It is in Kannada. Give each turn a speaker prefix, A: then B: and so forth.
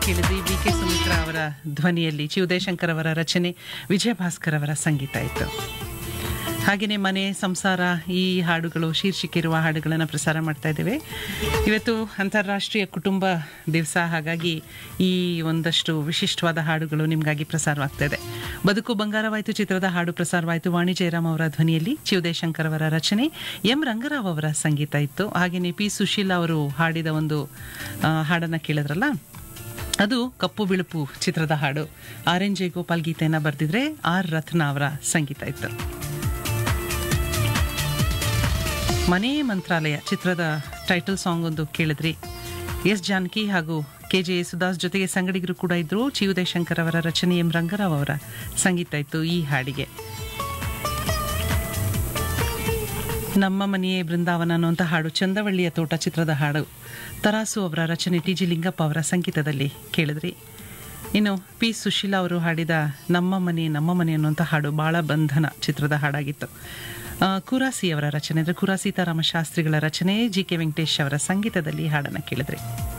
A: ಕೇಳಿದ್ರಿ ವಿ ಕೆ ಸುಮಿತ್ರಾ ಅವರ ಧ್ವನಿಯಲ್ಲಿ ಚಿ ಉದಯಶಂಕರ್ ಅವರ ರಚನೆ ವಿಜಯ ಭಾಸ್ಕರ್ ಅವರ ಸಂಗೀತ ಇತ್ತು ಹಾಗೆಯೇ ಮನೆ ಸಂಸಾರ ಈ ಹಾಡುಗಳು ಶೀರ್ಷಿಕೆ ಇರುವ ಹಾಡುಗಳನ್ನು ಪ್ರಸಾರ ಮಾಡ್ತಾ ಇದ್ದೇವೆ ಇವತ್ತು ಅಂತಾರಾಷ್ಟ್ರೀಯ ಕುಟುಂಬ ದಿವಸ ಹಾಗಾಗಿ ಈ ಒಂದಷ್ಟು ವಿಶಿಷ್ಟವಾದ ಹಾಡುಗಳು ನಿಮಗಾಗಿ ಪ್ರಸಾರವಾಗ್ತಾ ಇದೆ ಬದುಕು ಬಂಗಾರವಾಯಿತು ಚಿತ್ರದ ಹಾಡು ಪ್ರಸಾರವಾಯಿತು ವಾಣಿ ಜಯರಾಮ್ ಅವರ ಧ್ವನಿಯಲ್ಲಿ ಚಿ ಉದಯಶಂಕರ್ ಅವರ ರಚನೆ ಎಂ ರಂಗರಾವ್ ಅವರ ಸಂಗೀತ ಇತ್ತು ಹಾಗೆಯೇ ಪಿ ಸುಶೀಲಾ ಅವರು ಹಾಡಿದ ಒಂದು ಆ, ಹಾಡನ್ನ ಕೇಳಿದ್ರಲ್ಲ ಅದು ಕಪ್ಪು ಬಿಳುಪು ಚಿತ್ರದ ಹಾಡು ಆರ್ ಎನ್ ಜಯಗೋಪಾಲ್ ಗೀತೆಯನ್ನು ಬರೆದಿದ್ರೆ ಆರ್ ರತ್ನ ಅವರ ಸಂಗೀತ ಇತ್ತು ಮನೆ ಮಂತ್ರಾಲಯ ಚಿತ್ರದ ಟೈಟಲ್ ಸಾಂಗ್ ಒಂದು ಕೇಳಿದ್ರಿ ಎಸ್ ಜಾನಕಿ ಹಾಗೂ ಕೆ ಜೆ ಯೇಸುದಾಸ್ ಜೊತೆಗೆ ಸಂಗಡಿಗರು ಕೂಡ ಇದ್ರು ಚಿ ಉದಯಶಂಕರ್ ಅವರ ರಚನೆ ಎಂ ರಂಗರಾವ್ ಅವರ ಸಂಗೀತ ಇತ್ತು ಈ ಹಾಡಿಗೆ ನಮ್ಮ ಮನೆಯೇ ಬೃಂದಾವನ ಅನ್ನುವಂಥ ಹಾಡು ಚಂದವಳ್ಳಿಯ ತೋಟ ಚಿತ್ರದ ಹಾಡು ತರಾಸು ಅವರ ರಚನೆ ಟಿ ಜಿ ಲಿಂಗಪ್ಪ ಅವರ ಸಂಗೀತದಲ್ಲಿ ಕೇಳಿದ್ರಿ ಇನ್ನು ಪಿ ಸುಶೀಲಾ ಅವರು ಹಾಡಿದ ನಮ್ಮ ಮನೆ ನಮ್ಮ ಮನೆ ಅನ್ನುವಂಥ ಹಾಡು ಬಾಳ ಬಂಧನ ಚಿತ್ರದ ಹಾಡಾಗಿತ್ತು ಆ, ಕುರಾಸಿ ಅವರ ರಚನೆ ಅಂದರೆ ಕುರಾ ಸೀತಾರಾಮ ಶಾಸ್ತ್ರಿಗಳ ರಚನೆ ಜಿ ಕೆ ವೆಂಕಟೇಶ್ ಅವರ ಸಂಗೀತದಲ್ಲಿ ಹಾಡನ್ನು ಕೇಳಿದ್ರಿ